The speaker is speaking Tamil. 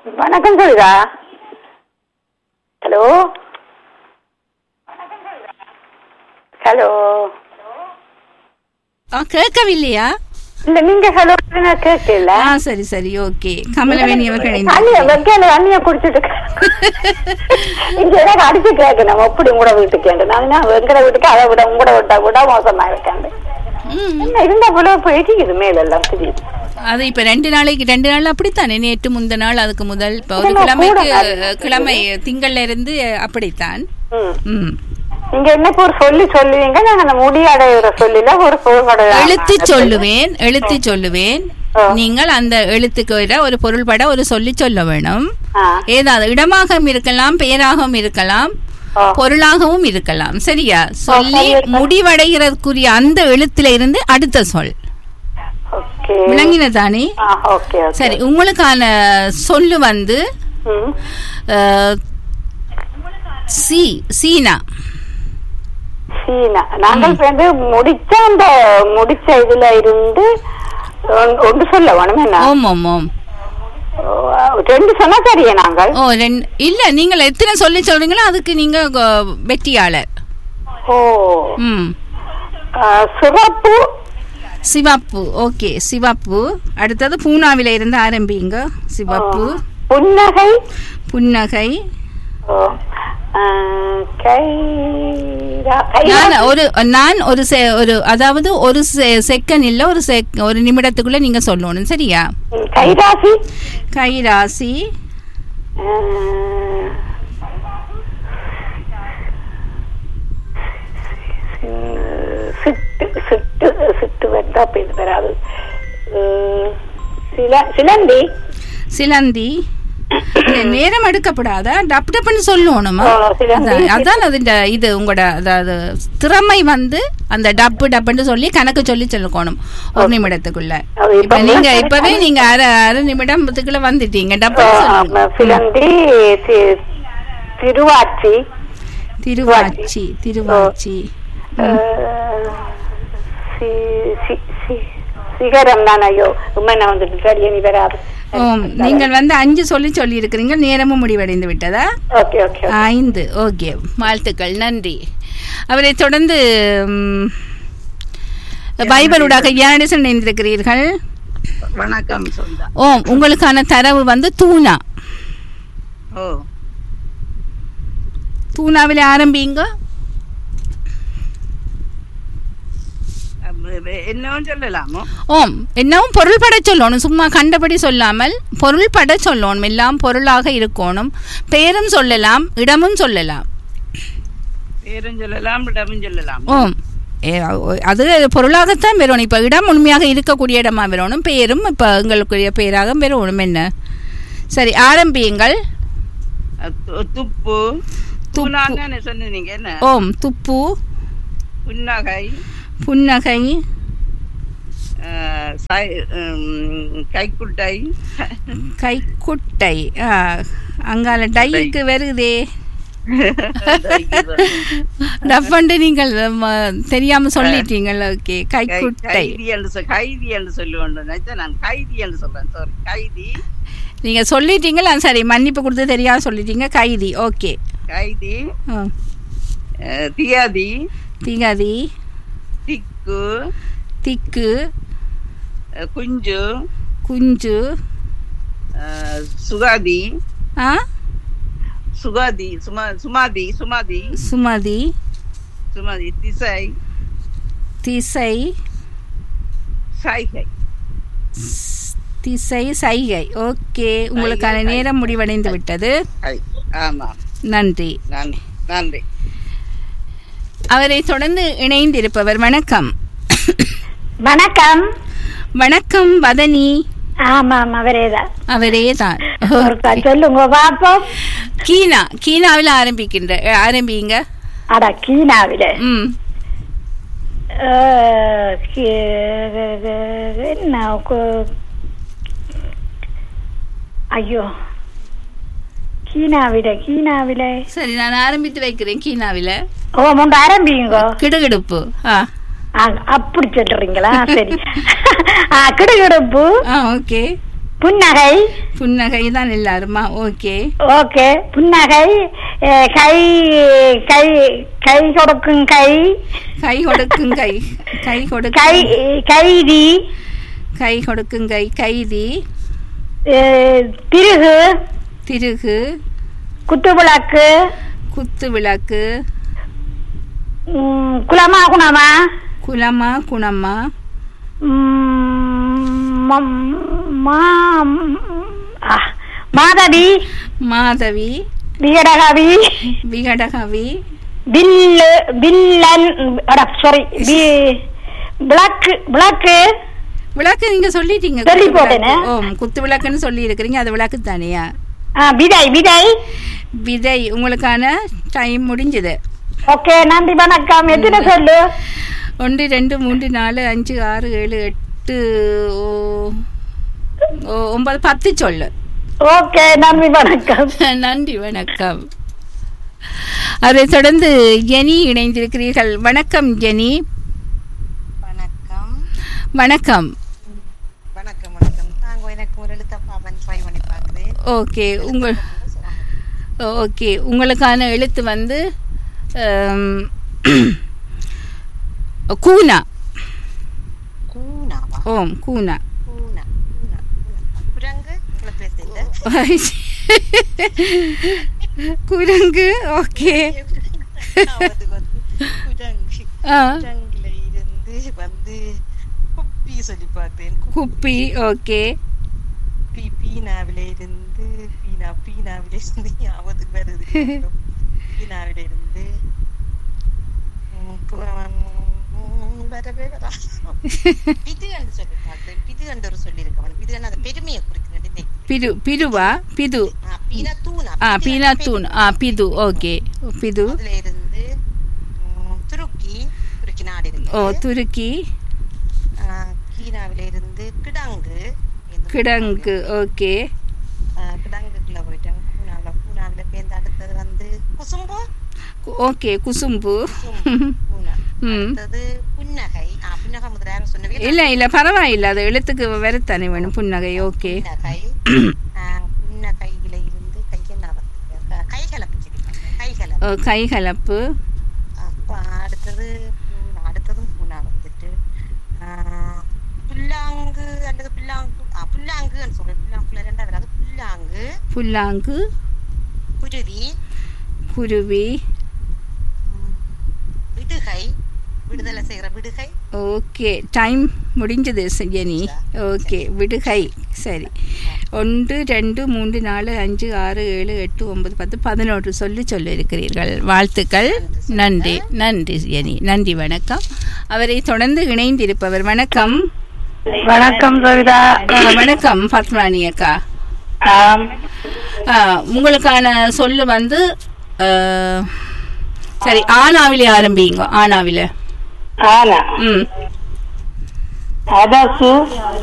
வணக்கம் சொல்லுதா ஹலோ ஹலோ ஆ கேட்கவில்லையா இல்ல நீங்க ஹலோ நான் கேட்கல ஆ சரி சரி ஓகே கமலவேணி அவர்கள் தண்ணிய இணைந்தார்கள். வைக்கல தண்ணிய குடிச்சிட்டு இங்க எனக்கு அடிச்சு கேட்கணும் எப்படி உங்களோட வீட்டுக்கு நான் எங்கட வீட்டுக்கு அதை விட உங்களோட விட்டா கூட மோசமா இருக்கேன் ம். என்ன இருந்தா போல போயிட்டு இது மேலெல்லாம் தெரியுது அது இப்ப ரெண்டு நாளைக்கு ரெண்டு நாள் அப்படித்தானே நேற்று முந்த நாள் அதுக்கு முதல் இப்ப ஒரு இதெல்லாம் கிழமைக்கு கூட கிழமை திங்கள்ல இருந்து அப்படித்தான் ம். ம் நீங்க என்ன ஒரு சொல்லி சொல்லுவீங்க நாங்க அந்த முடி அடையிற சொல்லில ஒரு பொருள் எழுத்து சொல்லுவேன் எழுத்து சொல்லுவேன் ஆ. நீங்கள் அந்த எழுத்துக்கு விட ஒரு பொருள்பட ஒரு சொல்லி சொல்ல வேணும் ஆ. ஏதாவது இடமாகவும் இருக்கலாம் பெயராகவும் இருக்கலாம் ஆ. பொருளாகவும் இருக்கலாம் சரியா சொல்லி சரி, சரி. முடிவடைகிறதுக்குரிய அந்த எழுத்துல இருந்து அடுத்த சொல் ஓகே விளங்கினதானே ஆ ஓகே ஓகே சரி உங்களுக்கான சொல்லு வந்து ம். அஹ், சி சீனா சீனா நாங்கள் வந்து முடிச்ச அந்த முடிச்ச இதுல இருந்து ஒன்- ஒன்று சொல்ல வேணும் என்ன ஓம் ஓம் ஓம் ஓ, ரெண்டு சொன்னா சரியே நாங்கள் ஓ ரெண்டு இல்ல நீங்கள் எத்தனை சொல்லி சொல்றீங்களோ அதுக்கு நீங்க அஹ், வெற்றியாளர் ஓ ம் ஆ, சிவப்பு சிவப்பு ஓகே சிவப்பு அடுத்தது பூனாவில இருந்து ஆரம்பிங்க சிவப்பு புன்னகை புன்னகை ஓ, ஆ, கைரா- நான் கைராசி. ஒரு நான் ஒரு செ- ஒரு அதாவது ஒரு செகண்ட் இல்ல ஒரு sec- ஒரு நிமிடத்துக்குள்ள நீங்க சொல்லணும் சரியா ம், கைராசி கைராசி ஆ, சிட்டு சிட்டு சிட்டு வந்தா பேர் வராது ம், சில சிலந்தி சிலந்தி இல்ல, நேரம் எடுக்கப்படாதா டப் டப்புன்னு சொல்லணுமா ஓ, சிலந்தி. அதான் அதான் அதுண்ட இது உங்களோட அதாவது திறமை வந்து அந்த டப்பு டப்புன்னு சொல்லி கணக்கு சொல்லி சொல்லணும் ஒரு நிமிடத்துக்குள்ள அது இப்ப இப்ப நீங்க இப்பவே நீங்க அரை அரை நிமிடத்துக்குள்ள வந்துட்டீங்க ஆ, டப்பு ஆமா, சிலந்தி தி- திருவாச்சி திருவாச்சி திருவாச்சி ஆ, சி- சி- சி- சிகரம் தான் ஐயோ உண்மை வந்துட்டு சரியா நீ வராது ஓம் நீங்கள் வந்து அஞ்சு சொல்லி சொல்லி இருக்கிறீங்க நேரமும் முடிவடைந்து விட்டதா ஓகே ஓகே ஐந்து ஓகே வாழ்த்துக்கள் நன்றி அவரை தொடர்ந்து ம், பைபிளூடாக யானடிசன் இணைந்திருக்கிறீர்கள் வணக்கம் சொந்தா ஓம் உங்களுக்கான தரவு வந்து தூணா ஓ தூணாவில் ஆரம்பிங்க அப்ப என்னவும் சொல்லலாமோ ஓம் என்னவும் பொருள்பட சொல்லணும் சும்மா கண்டபடி சொல்லாமல் பொருள்பட சொல்லணும் எல்லாம் பொருளாக இருக்கணும் பெயரும் சொல்லலாம் இடமும் சொல்லலாம் பேரும் சொல்லலாம் இடமும் சொல்லலாம் ஓம் ஏ, அது பொருளாகத்தான் வரணும் இப்போ இடம் உண்மையாக இருக்கக்கூடிய இடமா வரணும் பெயரும் இப்போ எங்களுக்குரிய பெயராக வரணும் என்ன சரி ஆரம்பியுங்கள் து- துப்பு தூணான்னு சொன்னீங்க என்ன ஓம் துப்பு புன்னகை புன்னகை அஹ், சை- உம், கைக்குட்டை கைக்குட்டை ஆ, அங்கால டைக்கு வருதே டஃபண்டு நீங்கள் ம, தெரியாம சொல்லிட்டீங்கள் ஓகே கை- கைக்குட்டை கைதி என்று சொல் கைதி என்று சொல்லுவேன் நினைச்சேன் நான் கைதி என்று சொல்றேன் சாரி கைதி நீங்க சொல்லிட்டீங்களா சரி மன்னிப்பு கொடுத்து தெரியாம சொல்லிட்டீங்க கைதி ஓகே கைதி அஹ், தியாதி திகதி திக்கு திக்கு அஹ், குஞ்சு குஞ்சு அஹ், சுகாதி ஆ சுகாதி சுமா சுமாதி சுமாதி சுமதி சுமாதி திசை திசை சைகை திசை சைகை ஓகே உங்களுக்கான சைகை. நேரம் முடிவடைந்து விட்டது ஐ, ஆமாம் நன்றி நன்றி நன்றி அவரை தொடர்ந்து இணைந்திருப்பவர் வணக்கம் வணக்கம் வணக்கம் வதனி ஆமாம் அவரேதான் அவரே தான் ஒருக்கா சொல்லுங்க பாப்போம் கீனா கீனாவில் ஆரம்பிக்கின்ற ஆரம்பிங்க அட கீனாவில ம் அஹ், கீ- என்ன கு- ஐயோ கீனாவில கீனாவில சரி நான் ஆரம்பித்து வைக்கிறேன் கீனாவில் ஓ முண்ட ஆரம்பிங்க கிடுகிடுப்பு ஆ அப்படி சொல்றீங்களா சரி ஆ, கிடுகிடுப்பு ஆ ஓகே புன்னகை புன்னகை தான் எல்லாருமா ஓகே ஓகே புன்னகை அஹ், கை கை கை கொடுக்கும் கை கை கொடுக்கும் கை கை கை கொடுக்கும் கைதி கை கொடுக்கும் கை கைதி அஹ், திருகு திருகு குத்துவிளக்கு குத்து விளக்கு ம், குலமா குணமா குலமா குணமா ம், மம்- மா- ஆ, மாதவி மாதவி விகடகவி விகடகவி வில்லு வில்லன் சாரி விளக்கு விளக்கு விளக்கு நீங்க சொல்லிட்டீங்க சொல்லி குத்து விளக்கு. போட்டேனே. ஓ குத்து விளக்குன்னு சொல்லி இருக்கிறீங்க அது விளக்கு தானேயா ஆ, விதை விதை விதை உங்களுக்கான டைம் முடிஞ்சது ஓகே நன்றி வணக்கம் எத்தனை சொல்லு ஒன்று ரெண்டு மூன்று நாலு அஞ்சு ஆறு ஏழு எட்டு ஓ- ஓ- ஒன்பது பத்து சொல்லு ஓகே நன்றி வணக்கம் நன்றி வணக்கம் அதைத் தொடர்ந்து ஜெனி இணைந்திருக்கிறீர்கள் வணக்கம் ஜெனி வணக்கம் வணக்கம் வணக்கம் வணக்கம் தாங்க எனக்கு ஒரு எழுத்தப்பாவன் ட்ரை பண்ணி பார்க்குறேன் ஓகே உங்கள் ஓகே உங்களுக்கான எழுத்து வந்து ஆம், கூனா கூனாவா ஓம் கூனா கூனா கூனா கூனா குரங்கு உங்களை பேசுறது குரங்கு ஓகே அவருக்கு வந்து குரங்கு ஆ குரங்குல இருந்து வந்து குப்பி சொல்லி பார்த்தேன் குப்பி ஓகே குப்பி பீனாவில இருந்து பீனா பீனாவில இருந்து ஞாபகத்துக்கு வருது பீனாவில இருந்து உம், குரவன், உம், வரவே வரா பிது என்று சொல்லி பார்த்தேன் பிது என்று ஒரு சொல்லி இருக்கவன் பிது அந்த பெருமையை குறிக்கிறது பிரு பிருவா பிது பீனா தூணா ஆ பீனாத்தூன் ஆ பிது ஓகே பிது அதுல இருந்து உம், துருக்கி துருக்கி நாடு ஓ இருக்கு துருக்கி கீனாவில இருந்து கிடங்கு இந்த கிடங்கு ஓகே ஆஹ் கிடங்குக்குள்ள போயிட்டாங்க பூனாவில பூனாவில பேருந்து அடுத்தது வந்து குசும்பு ஓகே குசும்பு குசும்பு, பூனா ம். அடுத்தது புன்னகை ஆ புன்னகை முதல்ல யாரும் சொன்னவங்க இல்ல இல்ல பரவாயில்ல அது எழுத்துக்கு வரத்தானே வேணும் புன்னகை ஓகே புன்னகை ஆஹ் புன்னகையில இருந்து கையெல்லாம் கைகலப்பு கைகலப்பு ஓ, கைகலப்பு அப்ப அடுத்தது பூனா அடுத்ததும் பூனா வந்துட்டு ஆஹ் புல்லாங்கு அல்லது புல்லாங்கு ஆ புல்லாங்குன்னு சொல்றேன் புல்லாங்குல ரெண்டாவது வராது புல்லாங்கு புல்லாங்கு குருவி குருவி உம், விடுகை விடுதலை செய்யற விடுகை ஓகே டைம் முடிஞ்சது ஜெனி ஓகே விடுகை சரி ஒன்று ரெண்டு மூன்று நாலு அஞ்சு ஆறு ஏழு எட்டு ஒன்பது பத்து பதினொன்று சொல்லி சொல்லியிருக்கிறீர்கள் வாழ்த்துக்கள் நன்றி நன்றி ஜெனி நன்றி வணக்கம் அவரை தொடர்ந்து இணைந்திருப்பவர் வணக்கம் வணக்கம் சவிதா ஆ, வணக்கம் பத்மானி அக்கா ஆம் ஆ, உங்களுக்கான சொல்லு வந்து ஆ, சரி ஆனாவிலே ஆரம்பிங்க ஆனாவில ஆனா ம் அதசு